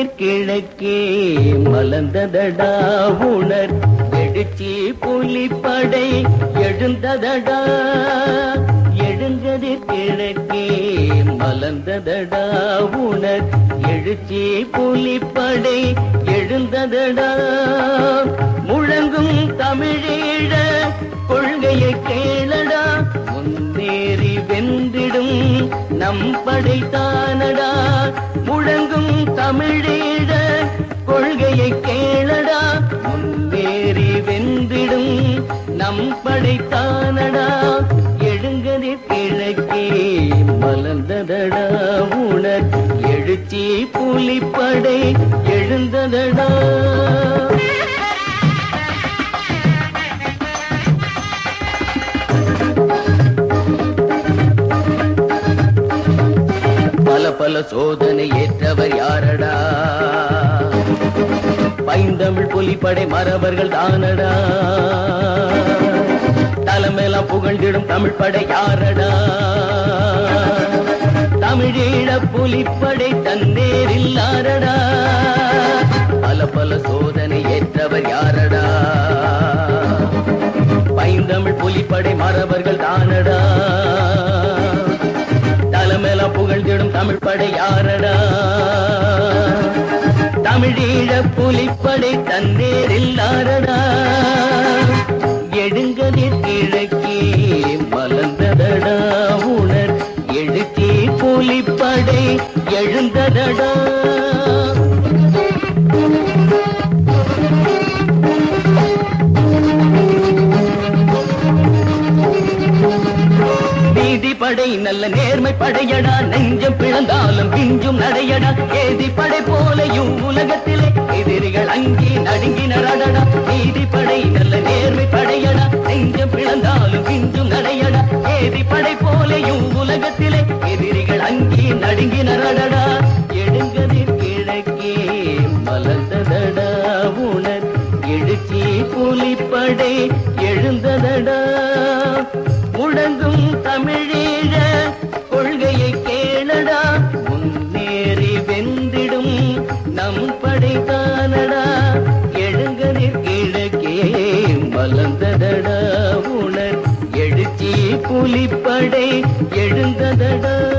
எழுங்கதிர் கிழக்கே மலர்ந்ததடா உணர் எடுச்சி புலிப்படை எழுந்ததடா எழுங்கதிர் கிழக்கே மலர்ந்ததடா உணர் எழுச்சி புலிப்படை எழுந்ததடா முழங்கும் தமிழீழ கொள்கையை கேளடா முன்னேறி வென்றிடும் நம் படைத்தானடா முழங்கும் தமிழீழ கொள்கையை கேளடா முன்னேறி வென்றிடும் நம் படைத்தானடா எழுங்கதிர் கிழக்கே மலர்ந்ததடா உணர் எழுச்சி புலிப்படை எழுந்ததடா பல பல சோதனை ஏற்றவர் யாரடா பைந்தமிழ் புலிப்படை மறவர்கள் தானடா தலைமையெல்லாம் புகழ்ந்திடும் தமிழ் படை யாரடா தமிழீழ புலிப்படை தந்தேரில்லாரடா பல பல சோதனை ஏற்றவர் யாரடா பைந்தமிழ் புலிப்படை மறவர்கள் தானடா தலைமையில புகழ்ந்திடும் தமிழ் படை யாரடா தமிழீழ புலிப்படை தன்னேரில்லாரடா எடுங்கதிர் கிழக்கே மலர்ந்ததடா உணர் எழுச்சி புலிப்படை எழுந்ததடா நீதி படை நல்ல நேர்மை படையடா நெஞ்சம் பிளந்தாலும் பிஞ்சும் நடையடா ஏதி படை போலையும் உலகத்திலே எதிரிகள் அங்கே நடுங்கினரடா நீதி படை நல்ல நேர்மை படையடா நெஞ்சம் பிளந்தாலும் பிஞ்சும் நடையடா ஏதி படை போலையும் உலகத்திலே எதிரிகள் அங்கே நடுங்கினரடா எடுங்கதிர் கிழக்கே மலர்ந்ததடா உணர் எழுச்சி புலிப்படை எழுந்ததடா முழங்கும் தமிழீழ கொள்கையை கேளடா முன்னேறி வென்றிடும் நம் படைத்தானடா எழுங்கதிர் கிழக்கே மலர்ந்ததடா உணர் எழுச்சி புலிப்படை எழுந்ததடா